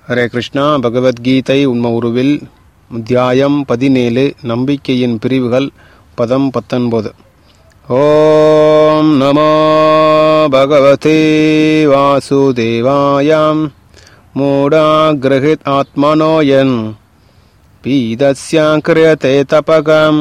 ஹரே கிருஷ்ணா பகவத்கீதை உண்ம உருவில் அத்தியாயம் பதினேழு நம்பிக்கையின் பிரிவுகள் பதம் பத்தொன்பது ஓம் நமோ பகவதே வாசுதேவாயாம் மூடாகிரகித் ஆத்மனோயன் பீதஸ்யா கிரியதே தபகம்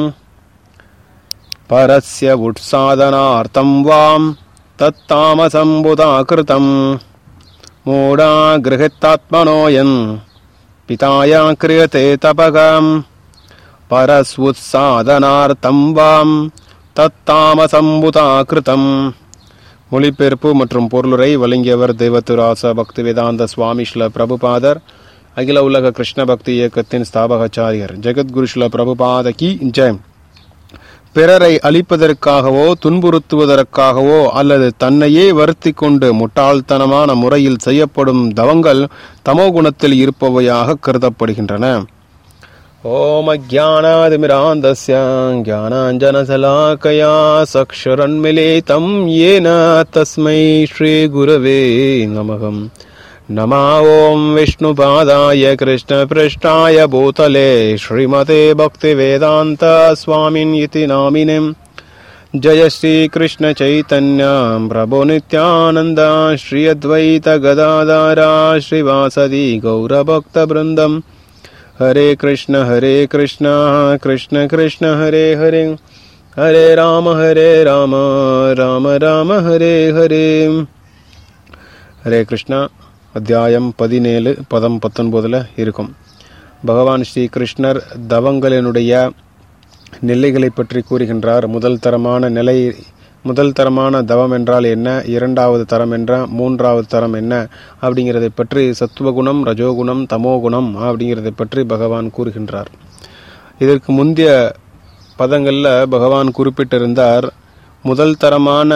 परस्य उत्सादनार्थं वां तत्तामसम्बुधा कृतम् मूढा गृहीत्तात्मनोऽयन् पिताया क्रियते तपगम् परस्वुत्सादनार्थं वां தத்தாமசம்புதா கிருதம் மொழிபெயர்ப்பு மற்றும் பொருளுரை வழங்கியவர் தெய்வத்துராச பக்தி வேதாந்த சுவாமி ஸ்ல பிரபுபாதர் அகில உலக கிருஷ்ண பக்தி இயக்கத்தின் ஸ்தாபகாச்சாரியர் ஜெகத்குரு ஸ்ல பிரபுபாத கி ஜெயம் பிறரை அழிப்பதற்காகவோ துன்புறுத்துவதற்காகவோ அல்லது தன்னையே வருத்தி கொண்டு முட்டாள்தனமான முறையில் செய்யப்படும் தவங்கள் தமோ குணத்தில் இருப்பவையாக கருதப்படுகின்றன ஓம் அஜானாதிமிராந்தஸ்ய ஞானாஞ்சனசலாக்கயா சக்ஷரன்மிலிதம் ஏன தஸ்மை ஸ்ரீ குரவே நமகம் नमा ॐ विष्णुपादाय कृष्णपृष्ठाय भूतले श्रीमते भक्तिवेदान्त स्वामिन् इति नामिनीम् जय श्रीकृष्णचैतन्य प्रभो नित्यानन्द श्री अद्वैत गदाधारा श्रीवासदि गौरभक्तवृन्दम् हरे कृष्ण हरे कृष्ण कृष्ण कृष्ण हरे हरे हरे राम हरे राम राम राम हरे हरे ஹரே கிருஷ்ணா அத்தியாயம் பதினேழு பதம் பத்தொன்பதில் இருக்கும் பகவான் ஸ்ரீ கிருஷ்ணர் தவங்களினுடைய நிலைகளை பற்றி கூறுகின்றார் முதல் தரமான நிலை முதல் தரமான தவம் என்றால் என்ன இரண்டாவது தரம் என்ற மூன்றாவது தரம் என்ன அப்படிங்கிறதை பற்றி சத்துவகுணம் ரஜோகுணம் தமோகுணம் அப்படிங்கிறதை பற்றி பகவான் கூறுகின்றார் இதற்கு முந்தைய பதங்களில் பகவான் குறிப்பிட்டிருந்தார் முதல் தரமான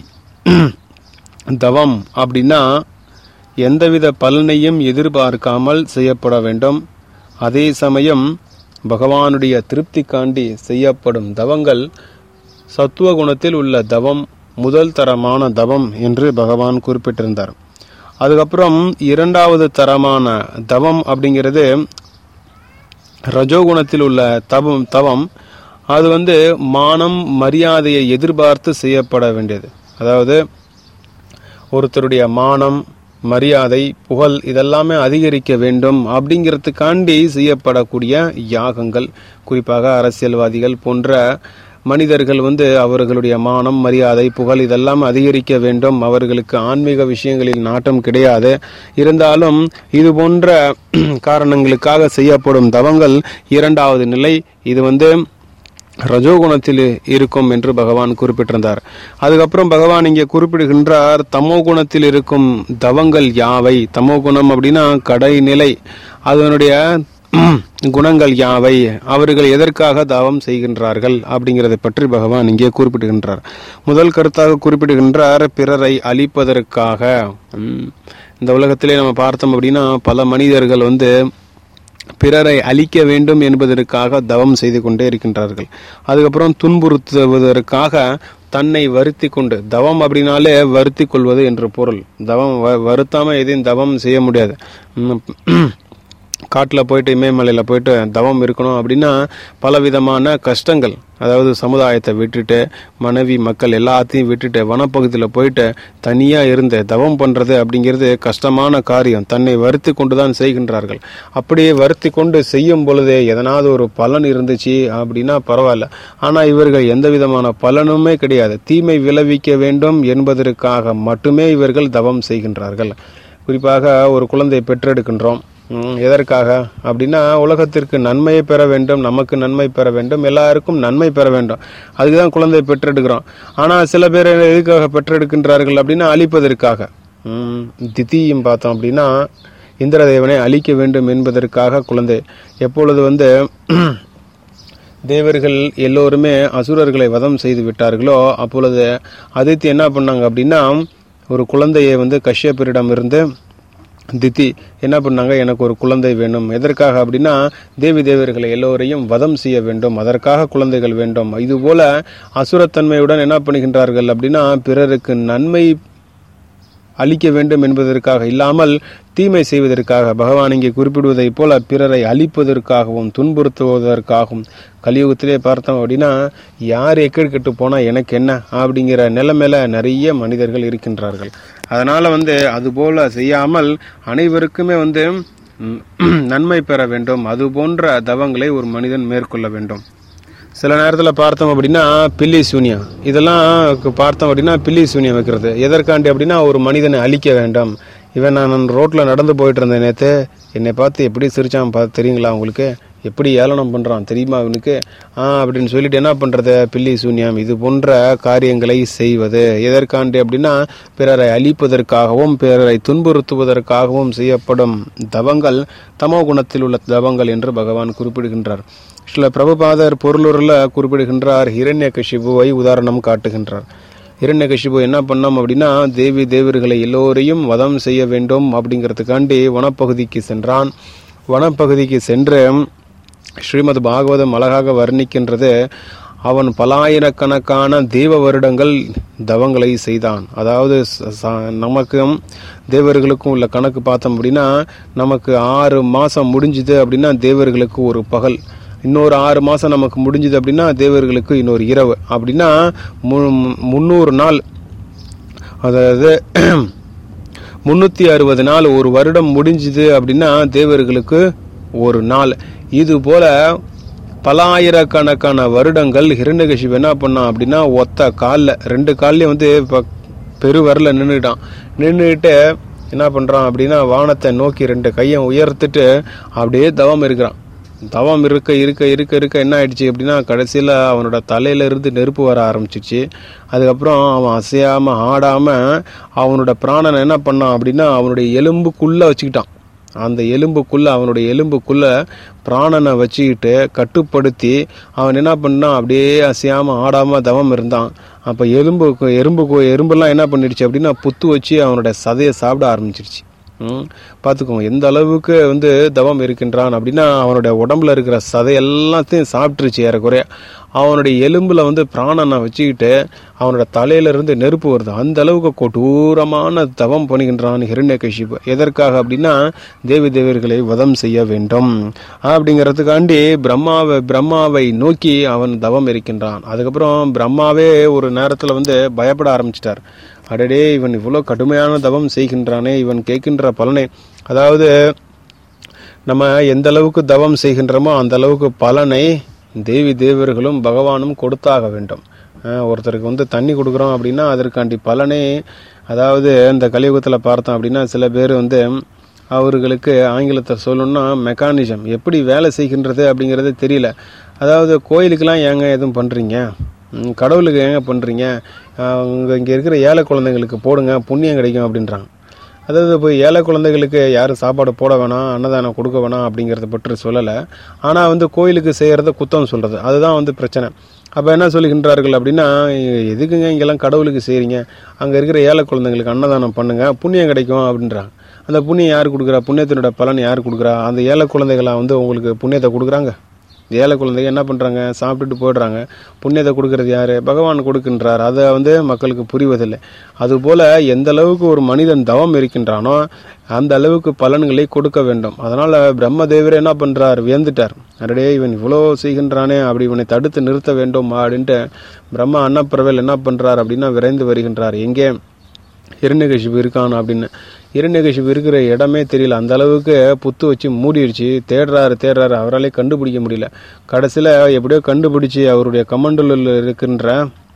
தவம் அப்படின்னா எந்தவித பலனையும் எதிர்பார்க்காமல் செய்யப்பட வேண்டும் அதே சமயம் பகவானுடைய திருப்திக்காண்டி செய்யப்படும் தவங்கள் சத்துவ குணத்தில் உள்ள தவம் முதல் தரமான தவம் என்று பகவான் குறிப்பிட்டிருந்தார் அதுக்கப்புறம் இரண்டாவது தரமான தவம் அப்படிங்கிறது ரஜோகுணத்தில் உள்ள தவம் தவம் அது வந்து மானம் மரியாதையை எதிர்பார்த்து செய்யப்பட வேண்டியது அதாவது ஒருத்தருடைய மானம் மரியாதை புகழ் இதெல்லாமே அதிகரிக்க வேண்டும் அப்படிங்கிறதுக்காண்டி செய்யப்படக்கூடிய யாகங்கள் குறிப்பாக அரசியல்வாதிகள் போன்ற மனிதர்கள் வந்து அவர்களுடைய மானம் மரியாதை புகழ் இதெல்லாம் அதிகரிக்க வேண்டும் அவர்களுக்கு ஆன்மீக விஷயங்களில் நாட்டம் கிடையாது இருந்தாலும் இது போன்ற காரணங்களுக்காக செய்யப்படும் தவங்கள் இரண்டாவது நிலை இது வந்து ரஜோகுணத்தில் இருக்கும் என்று பகவான் குறிப்பிட்டிருந்தார் அதுக்கப்புறம் பகவான் இங்கே குறிப்பிடுகின்றார் தமோ குணத்தில் இருக்கும் தவங்கள் யாவை தமோ குணம் அப்படின்னா கடைநிலை அதனுடைய குணங்கள் யாவை அவர்கள் எதற்காக தவம் செய்கின்றார்கள் அப்படிங்கிறதை பற்றி பகவான் இங்கே குறிப்பிடுகின்றார் முதல் கருத்தாக குறிப்பிடுகின்றார் பிறரை அழிப்பதற்காக இந்த உலகத்திலே நம்ம பார்த்தோம் அப்படின்னா பல மனிதர்கள் வந்து பிறரை அழிக்க வேண்டும் என்பதற்காக தவம் செய்து கொண்டே இருக்கின்றார்கள் அதுக்கப்புறம் துன்புறுத்துவதற்காக தன்னை வருத்தி கொண்டு தவம் அப்படின்னாலே வருத்தி கொள்வது என்று பொருள் தவம் வருத்தாம எதையும் தவம் செய்ய முடியாது காட்டில் போயிட்டு இமயமலையில் போயிட்டு தவம் இருக்கணும் அப்படின்னா பலவிதமான கஷ்டங்கள் அதாவது சமுதாயத்தை விட்டுட்டு மனைவி மக்கள் எல்லாத்தையும் விட்டுட்டு வனப்பகுதியில் போயிட்டு தனியாக இருந்து தவம் பண்ணுறது அப்படிங்கிறது கஷ்டமான காரியம் தன்னை வருத்தி கொண்டு தான் செய்கின்றார்கள் அப்படியே வருத்தி கொண்டு செய்யும் பொழுதே எதனாவது ஒரு பலன் இருந்துச்சு அப்படின்னா பரவாயில்ல ஆனால் இவர்கள் எந்த விதமான பலனுமே கிடையாது தீமை விளைவிக்க வேண்டும் என்பதற்காக மட்டுமே இவர்கள் தவம் செய்கின்றார்கள் குறிப்பாக ஒரு குழந்தை பெற்றெடுக்கின்றோம் எதற்காக அப்படின்னா உலகத்திற்கு நன்மையை பெற வேண்டும் நமக்கு நன்மை பெற வேண்டும் எல்லாருக்கும் நன்மை பெற வேண்டும் அதுக்கு தான் குழந்தை பெற்றெடுக்கிறோம் ஆனால் சில பேர் எதுக்காக பெற்றெடுக்கின்றார்கள் அப்படின்னா அழிப்பதற்காக திதியும் பார்த்தோம் அப்படின்னா இந்திரதேவனை அழிக்க வேண்டும் என்பதற்காக குழந்தை எப்பொழுது வந்து தேவர்கள் எல்லோருமே அசுரர்களை வதம் செய்து விட்டார்களோ அப்பொழுது அதித்தி என்ன பண்ணாங்க அப்படின்னா ஒரு குழந்தையை வந்து கஷ்யப்பரிடம் இருந்து தித்தி என்ன பண்ணாங்க எனக்கு ஒரு குழந்தை வேணும் எதற்காக அப்படின்னா தேவி தேவர்களை எல்லோரையும் வதம் செய்ய வேண்டும் அதற்காக குழந்தைகள் வேண்டும் இது போல அசுரத்தன்மையுடன் என்ன பண்ணுகின்றார்கள் அப்படின்னா பிறருக்கு நன்மை அழிக்க வேண்டும் என்பதற்காக இல்லாமல் தீமை செய்வதற்காக பகவான் இங்கே குறிப்பிடுவதைப் போல பிறரை அழிப்பதற்காகவும் துன்புறுத்துவதற்காகவும் கலியுகத்திலே பார்த்தோம் அப்படின்னா யார் எக்கேடு கெட்டு போனா எனக்கு என்ன அப்படிங்கிற நிலைமையில நிறைய மனிதர்கள் இருக்கின்றார்கள் அதனால வந்து அதுபோல செய்யாமல் அனைவருக்குமே வந்து ம், நன்மை பெற வேண்டும் அது போன்ற தவங்களை ஒரு மனிதன் மேற்கொள்ள வேண்டும் சில நேரத்தில் பார்த்தோம் அப்படின்னா பில்லி சூனியம் இதெல்லாம் கு- பார்த்தோம் அப்படின்னா பில்லி சூனியம் வைக்கிறது எதற்காண்டி அப்படின்னா ஒரு மனிதனை அழிக்க வேண்டாம் இவன் நான் ரோட்டில் நடந்து போயிட்டு இருந்தேன் நேற்று என்னை பார்த்து எப்படி சிரிச்சான் பார்த்து தெரியுங்களா உங்களுக்கு எப்படி ஏளனம் பண்ணுறான் தெரியுமா அவனுக்கு ஆ அப்படின்னு சொல்லிட்டு என்ன பண்ணுறது பில்லி சூன்யம் இது போன்ற காரியங்களை செய்வது எதற்காண்டி அப்படின்னா பிறரை அழிப்பதற்காகவும் பிறரை துன்புறுத்துவதற்காகவும் செய்யப்படும் தவங்கள் தமோ குணத்தில் உள்ள தவங்கள் என்று பகவான் குறிப்பிடுகின்றார் சில பிரபுபாதர் பொருளுரில் குறிப்பிடுகின்றார் ஹிரண்யகசிபுவை உதாரணம் காட்டுகின்றார் ஹிரண்யகசிபு என்ன பண்ணோம் அப்படின்னா தேவி தேவர்களை எல்லோரையும் வதம் செய்ய வேண்டும் அப்படிங்கிறதுக்காண்டி வனப்பகுதிக்கு சென்றான் வனப்பகுதிக்கு சென்று ஸ்ரீமத் பாகவதம் அழகாக வர்ணிக்கின்றது அவன் பலாயிரக்கணக்கான தேவ வருடங்கள் தவங்களை செய்தான் அதாவது ச- ச- நமக்கும் தேவர்களுக்கும் உள்ள கணக்கு பார்த்தோம் அப்படின்னா நமக்கு ஆறு மாசம் முடிஞ்சுது அப்படின்னா தேவர்களுக்கு ஒரு பகல் இன்னொரு ஆறு மாசம் நமக்கு முடிஞ்சுது அப்படின்னா தேவர்களுக்கு இன்னொரு இரவு அப்படின்னா மு- முந்நூறு நாள் அதாவது முன்னூத்தி அறுபது நாள் ஒரு வருடம் முடிஞ்சுது அப்படின்னா தேவர்களுக்கு ஒரு நாள் இது போல பலாயிரக்கணக்கான வருடங்கள் ஹிரண்யகசிபு என்ன பண்ணான் அப்படின்னா ஒத்த காலில் ரெண்டு கால்லயும் வந்து இப்போ பெருவரில் நின்றுட்டான் நின்றுட்டு என்ன பண்ணுறான் அப்படின்னா வானத்தை நோக்கி ரெண்டு கையை உயர்த்திட்டு அப்படியே தவம் இருக்கிறான் தவம் இருக்க இருக்க இருக்க இருக்க என்ன ஆயிடுச்சு அப்படின்னா கடைசியில் அவனோட தலையில இருந்து நெருப்பு வர ஆரம்பிச்சிச்சு அதுக்கப்புறம் அவன் அசையாம ஆடாம அவனோட பிராணனை என்ன பண்ணான் அப்படின்னா அவனுடைய எலும்புக்குள்ள வச்சுக்கிட்டான் அந்த எலும்புக்குள்ள அவனுடைய எலும்புக்குள்ள பிராணனை வச்சுக்கிட்டு கட்டுப்படுத்தி அவன் என்ன பண்ணான் அப்படியே அசையாம ஆடாம தவம் இருந்தான் அப்ப எலும்பு எறும்பு எறும்பெல்லாம் என்ன பண்ணிடுச்சு அப்படின்னா புத்து வச்சு அவனோட சதையை சாப்பிட ஆரம்பிச்சிருச்சு ம் பார்த்துக்கோங்க எந்த அளவுக்கு வந்து தவம் இருக்கின்றான் அப்படின்னா அவனுடைய உடம்புல இருக்கிற சதை எல்லாத்தையும் சாப்பிட்டுருச்சு ஏறக்குறைய அவனுடைய எலும்புல வந்து பிராணனை வச்சுக்கிட்டு அவனோட தலையில இருந்து நெருப்பு வருது அந்த அளவுக்கு கொடூரமான தவம் பண்ணுகின்றான் ஹிரண்யகசிபு எதற்காக அப்படின்னா தேவி தேவர்களை வதம் செய்ய வேண்டும் அப்படிங்கிறதுக்காண்டி பிரம்மாவை பிரம்மாவை நோக்கி அவன் தவம் இருக்கின்றான் அதுக்கப்புறம் பிரம்மாவே ஒரு நேரத்துல வந்து பயப்பட ஆரம்பிச்சிட்டார் அடடே இவன் இவ்வளோ கடுமையான தவம் செய்கின்றானே இவன் கேட்கின்ற பலனை அதாவது நம்ம எந்த அளவுக்கு தவம் செய்கின்றோமோ அந்த அளவுக்கு பலனை தேவி தேவர்களும் பகவானும் கொடுத்தாக வேண்டும் அஹ் ஒருத்தருக்கு வந்து தண்ணி கொடுக்குறோம் அப்படின்னா அதற்காண்டி பலனே அதாவது இந்த கலியுகத்தில் பார்த்தோம் அப்படின்னா சில பேர் வந்து அவர்களுக்கு ஆங்கிலத்தை சொல்லணும்னா மெக்கானிசம் எப்படி வேலை செய்கின்றது அப்படிங்கிறது தெரியல அதாவது கோயிலுக்கெல்லாம் ஏங்க எதுவும் பண்ணுறீங்க ம், கடவுளுக்கு ஏங்க பண்ணுறீங்க அவங்க இங்கே இருக்கிற ஏழை குழந்தைங்களுக்கு போடுங்க புண்ணியம் கிடைக்கும் அப்படின்றாங்க அதாவது இப்போ ஏழை குழந்தைகளுக்கு யாரும் சாப்பாடு போட வேணாம் அன்னதானம் கொடுக்க வேணாம் அப்படிங்கிறத பற்றி சொல்லலை ஆனால் வந்து கோயிலுக்கு செய்கிறத குத்தம் சொல்கிறது அதுதான் வந்து பிரச்சனை அப்போ என்ன சொல்லுகின்றார்கள் அப்படின்னா எதுக்குங்க இங்கெல்லாம் கடவுளுக்கு செய்கிறீங்க அங்கே இருக்கிற ஏழை குழந்தைங்களுக்கு அன்னதானம் பண்ணுங்க புண்ணியம் கிடைக்கும் அப்படின்றாங்க அந்த புண்ணியம் யார் கொடுக்குறா புண்ணியத்தினோட பலன் யார் கொடுக்குறா அந்த ஏழை குழந்தைகளா வந்து உங்களுக்கு புண்ணியத்தை கொடுக்குறாங்க ஏழை குழந்தைங்க என்ன பண்ணுறாங்க சாப்பிட்டுட்டு போயிடுறாங்க புண்ணியத்தை கொடுக்கறது யாரு பகவான் கொடுக்கின்றார் அதை வந்து மக்களுக்கு புரிவதில்லை அதுபோல எந்த அளவுக்கு ஒரு மனிதன் தவம் இருக்கின்றானோ அந்த அளவுக்கு பலன்களை கொடுக்க வேண்டும் அதனால பிரம்மதேவர் என்ன பண்றார் வியந்துட்டார் அடடே இவன் இவ்வளோ செய்கின்றானே அப்படி இவனை தடுத்து நிறுத்த வேண்டும் அப்படின்ட்டு பிரம்மா அன்னப்பிரவேல் என்ன பண்றார் அப்படின்னா விரைந்து வருகின்றார் எங்கே இரண்யகசிபு இருக்கான் அப்படின்னு இரண்யகசிபு இருக்கிற இடமே தெரியல அந்த அளவுக்கு புத்து வச்சு மூடிடுச்சு தேடுறாரு தேடுறாரு அவராலே கண்டுபிடிக்க முடியல கடைசியில் எப்படியோ கண்டுபிடிச்சு அவருடைய கமண்டலில் இருக்கின்ற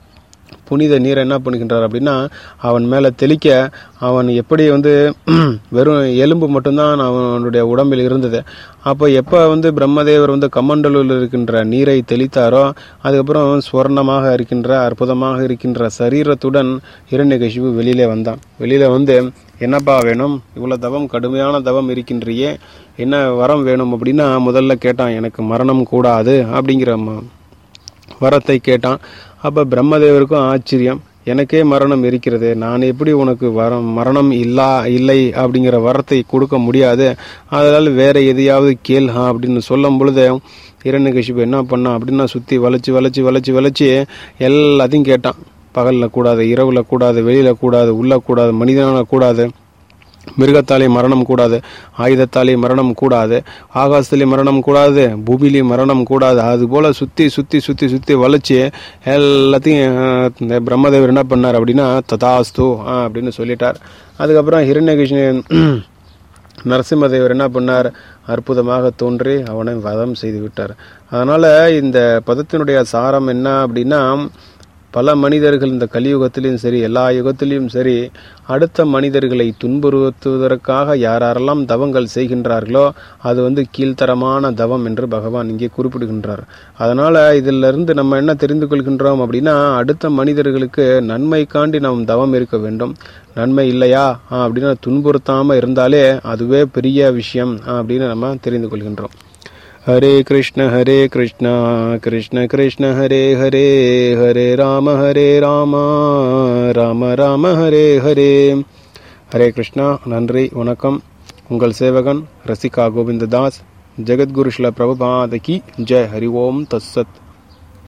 புனித நீரை என்ன பண்ணுகின்றார் அப்படின்னா அவன் மேலே தெளிக்க அவன் எப்படி வந்து வெறும் எலும்பு மட்டும்தான் அவனுடைய உடம்பில் இருந்தது அப்போ எப்போ வந்து பிரம்மதேவர் வந்து கமண்டலில் இருக்கின்ற நீரை தெளித்தாரோ அதுக்கப்புறம் சுவர்ணமாக இருக்கின்ற அற்புதமாக இருக்கின்ற சரீரத்துடன் இரண்யகசிபு வெளியிலே வந்தான் வெளியில வந்து என்னப்பா வேணும் இவ்வளோ தவம் கடுமையான தவம் இருக்கின்றியே என்ன வரம் வேணும் அப்படின்னா முதல்ல கேட்டான் எனக்கு மரணம் கூடாது அப்படிங்கிற ம- வரத்தை கேட்டான் அப்போ பிரம்மதேவருக்கும் ஆச்சரியம் எனக்கே மரணம் இருக்கிறது நான் எப்படி உனக்கு வரம் மரணம் இல்லா இல்லை அப்படிங்கிற வரத்தை கொடுக்க முடியாது அதனால் வேற எதையாவது கேள் ஹா அப்படின்னு சொல்லும் பொழுது இரண்யகசிபு என்ன பண்ணான் அப்படின்னா சுற்றி வளைச்சு வளைச்சு வளைச்சு வளைச்சு எல்லாத்தையும் கேட்டான் பகலில் கூடாது இரவில் கூடாது வெளியில் கூடாது உள்ள கூடாது மனிதனால கூடாது மிருகத்தாலே மரணம் கூடாது ஆயுதத்தாலே மரணம் கூடாது ஆகாசத்திலே மரணம் கூடாது பூமியிலே மரணம் கூடாது அது போல சுத்தி சுத்தி சுத்தி சுத்தி வளைச்சு எல்லாத்தையும் அஹ், இந்த பிரம்மதேவர் என்ன பண்ணார் அப்படின்னா ததாஸ்து அஹ், அப்படின்னு சொல்லிட்டார் அதுக்கப்புறம் ஹிரண்யகிருஷ்ணன் நரசிம்மதேவர் என்ன பண்ணார் அற்புதமாக தோன்றி அவனை வதம் செய்து விட்டார் அதனால இந்த பதத்தினுடைய சாரம் என்ன அப்படின்னா பல மனிதர்கள் இந்த கலியுகத்திலையும் சரி எல்லா யுகத்திலையும் சரி அடுத்த மனிதர்களை துன்புறுத்துவதற்காக யாரெல்லாம் தவங்கள் செய்கின்றார்களோ அது வந்து கீழ்த்தரமான தவம் என்று பகவான் இங்கே குறிப்பிடுகின்றார் அதனால இதிலிருந்து நம்ம என்ன தெரிந்து கொள்கின்றோம் அப்படின்னா அடுத்த மனிதர்களுக்கு நன்மைக்காண்டி நாம் தவம் இருக்க வேண்டும் நன்மை இல்லையா ஆ, அப்படின்னா துன்புறுத்தாம இருந்தாலே அதுவே பெரிய விஷயம் ஆ, அப்படின்னு நம்ம தெரிந்து கொள்கின்றோம் ஹரே கிருஷ்ண ஹரே கிருஷ்ணா கிருஷ்ண கிருஷ்ண ஹரே ஹரே ஹரே ராம ஹரே ராம ராம ராம ஹரே ஹரே ஹரே கிருஷ்ணா நன்றி வணக்கம் உங்கள் சேவகன் ரசிகா கோவிந்ததாஸ் ஜெகத்குரு ஸ்ல பிரபுபாத கி ஜெய் ஹரி ஓம் தஸ்ஸத்